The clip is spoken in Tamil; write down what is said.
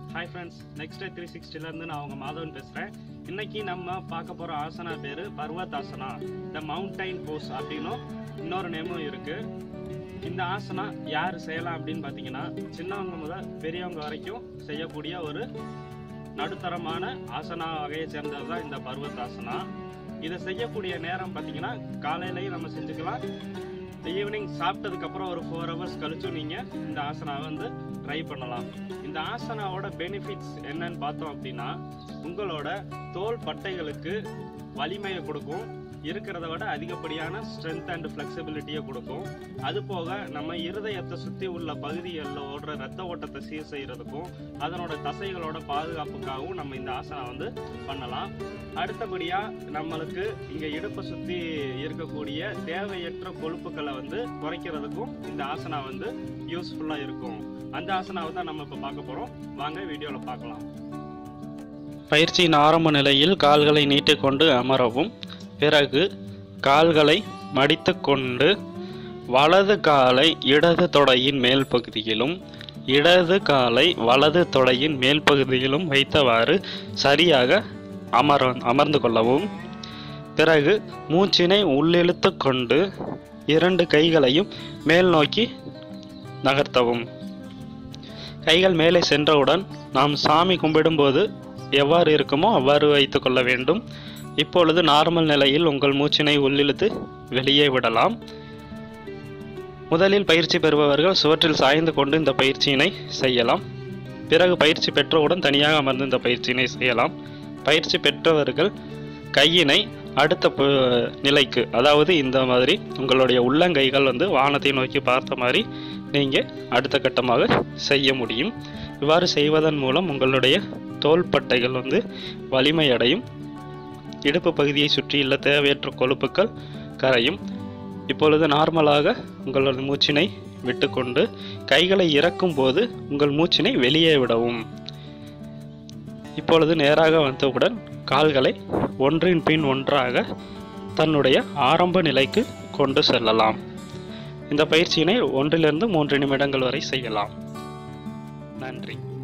ஹாய் ஃப்ரெண்ட்ஸ் நெக்ஸ்ட் த்ரீ சிக்ஸ்டிலேருந்து நான் உங்கள் மாதவன் பேசுகிறேன் இன்னைக்கு நம்ம பார்க்க போகிற ஆசனா பேர் பர்வதாசனா த மவுண்டைன் போஸ் அப்படின்னும் இன்னொரு நேமும் இருக்குது இந்த ஆசனா யார் செய்யலாம் அப்படின்னு பார்த்தீங்கன்னா சின்னவங்க முதல் பெரியவங்க வரைக்கும் செய்யக்கூடிய ஒரு நடுத்தரமான ஆசனா வகையை சேர்ந்தது தான் இந்த பர்வதாசனா இதை செய்யக்கூடிய நேரம் பார்த்தீங்கன்னா காலையிலையும் நம்ம செஞ்சுக்கலாம் ஈவினிங் சாப்பிட்டதுக்கு அப்புறம் ஒரு ஃபோர் ஹவர்ஸ் கழிச்சும் நீங்கள் இந்த ஆசனாவை வந்து ட்ரை பண்ணலாம் இந்த ஆசனாவோட பெனிஃபிட்ஸ் என்னன்னு பார்த்தோம் அப்படின்னா உங்களோட தோல் பட்டைகளுக்கு வலிமையை கொடுக்கும் இருக்கிறத விட அதிகப்படியான ஸ்ட்ரென்த் அண்ட் ஃப்ளெக்சிபிலிட்டியை கொடுக்கும் அது போக நம்ம இருதயத்தை சுற்றி உள்ள பகுதிகளில் ஓடுற ரத்த ஓட்டத்தை சீர் செய்யறதுக்கும் அதனோட தசைகளோட பாதுகாப்புக்காகவும் நம்ம இந்த ஆசனா வந்து பண்ணலாம் அடுத்தபடியாக நம்மளுக்கு இங்கே இடுப்பை சுற்றி இருக்கக்கூடிய தேவையற்ற கொழுப்புகளை வந்து குறைக்கிறதுக்கும் இந்த ஆசனா வந்து யூஸ்ஃபுல்லாக இருக்கும் அந்த ஆசனாவை தான் நம்ம இப்போ பார்க்க போகிறோம் வாங்க வீடியோவில் பார்க்கலாம் பயிற்சியின் ஆரம்ப நிலையில் கால்களை நீட்டிக்கொண்டு அமரவும் பிறகு கால்களை மடித்து கொண்டு வலது காலை இடது தொடையின் மேல் பகுதியிலும் இடது காலை வலது தொடையின் மேல் பகுதியிலும் வைத்தவாறு சரியாக அமர அமர்ந்து கொள்ளவும் பிறகு மூச்சினை உள்ளிழுத்து கொண்டு இரண்டு கைகளையும் மேல் நோக்கி நகர்த்தவும் கைகள் மேலே சென்றவுடன் நாம் சாமி கும்பிடும்போது எவ்வாறு இருக்குமோ அவ்வாறு வைத்துக் கொள்ள வேண்டும் இப்பொழுது நார்மல் நிலையில் உங்கள் மூச்சினை உள்ளிழுத்து வெளியே விடலாம் முதலில் பயிற்சி பெறுபவர்கள் சுவற்றில் சாய்ந்து கொண்டு இந்த பயிற்சியினை செய்யலாம் பிறகு பயிற்சி பெற்றவுடன் தனியாக அமர்ந்து இந்த பயிற்சியினை செய்யலாம் பயிற்சி பெற்றவர்கள் கையினை அடுத்த ப- நிலைக்கு அதாவது இந்த மாதிரி உங்களுடைய உள்ளங்கைகள் வந்து வானத்தை நோக்கி பார்த்த மாதிரி நீங்கள் அடுத்த கட்டமாக செய்ய முடியும் இவ்வாறு செய்வதன் மூலம் உங்களுடைய தோள்பட்டைகள் வந்து வலிமையடையும் இடுப்பு பகுதியை சுற்றியுள்ள தேவையற்ற கொழுப்புக்கள் கரையும் இப்பொழுது நார்மலாக உங்களது மூச்சினை விட்டுக்கொண்டு கைகளை இறக்கும் போது உங்கள் மூச்சினை வெளியே விடவும் இப்பொழுது நேராக வந்தவுடன் கால்களை ஒன்றின் பின் ஒன்றாக தன்னுடைய ஆரம்ப நிலைக்கு கொண்டு செல்லலாம் இந்த பயிற்சியினை ஒன்றிலிருந்து மூன்று நிமிடங்கள் வரை செய்யலாம் நன்றி